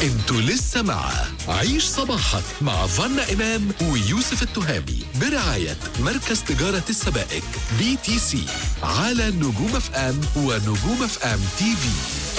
انتوا لسه مع عيش صباحك مع فنا إمام ويوسف التهامي برعاية مركز تجارة السبائك بي تي سي على نجوم اف ام ونجوم اف ام تي في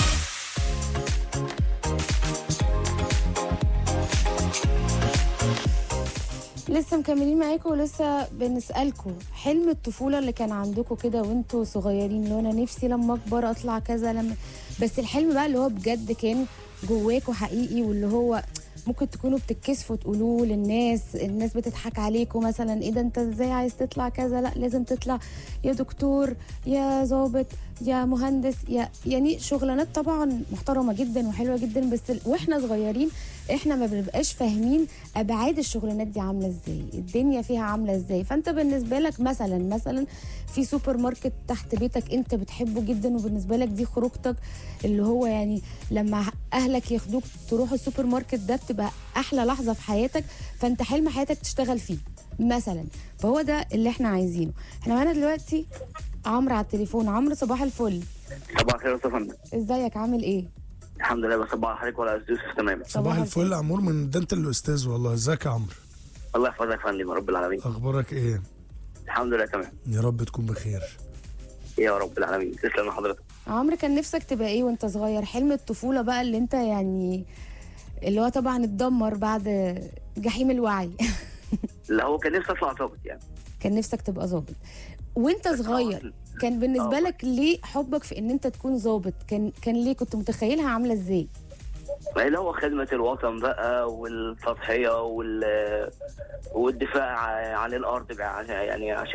لسه مكملين معاكم ولسه بنسألكم حلم الطفولة اللي كان عندكم كده وانتوا صغيرين اللي هو انا نفسي لما اكبر اطلع كذا لما بس الحلم بقى اللي هو بجد كان جواكوا حقيقي واللي هو ممكن تكونوا بتتكسفوا تقولوه للناس الناس بتضحك عليكم مثلا ايه ده انت ازاي عايز تطلع كذا لا لازم تطلع يا دكتور يا ظابط يا مهندس يا يعني شغلانات طبعا محترمه جدا وحلوه جدا بس ال- واحنا صغيرين احنا ما بنبقاش فاهمين ابعاد الشغلانات دي عامله ازاي الدنيا فيها عامله ازاي فانت بالنسبه لك مثلا مثلا في سوبر ماركت تحت بيتك انت بتحبه جدا وبالنسبه لك دي خروجتك اللي هو يعني لما اهلك ياخدوك تروح السوبر ماركت ده بتبقى احلى لحظه في حياتك فانت حلم حياتك تشتغل فيه مثلا فهو ده اللي احنا عايزينه احنا معانا دلوقتي عمرو على التليفون عمرو صباح الفل صباح الخير يا استاذ فندم ازيك عامل ايه الحمد لله بصبح على حضرتك وعلى استاذ يوسف تماما صباح الفل يا عمور من ده انت الاستاذ والله ازيك يا عمرو الله يحفظك يا فندم يا رب العالمين اخبارك ايه الحمد لله تمام يا رب تكون بخير يا رب العالمين تسلم لحضرتك عمرو كان نفسك تبقى ايه وانت صغير حلم الطفوله بقى اللي انت يعني اللي هو طبعا اتدمر بعد جحيم الوعي اللي هو كان نفسي اطلع ظابط يعني كان نفسك تبقى ظابط وانت صغير كان بالنسبه آه. لك ليه حبك في ان انت تكون ظابط كان كان ليه كنت متخيلها عامله ازاي اللي هو خدمة الوطن بقى والتضحية وال والدفاع عن الأرض بقى عشان- يعني عشان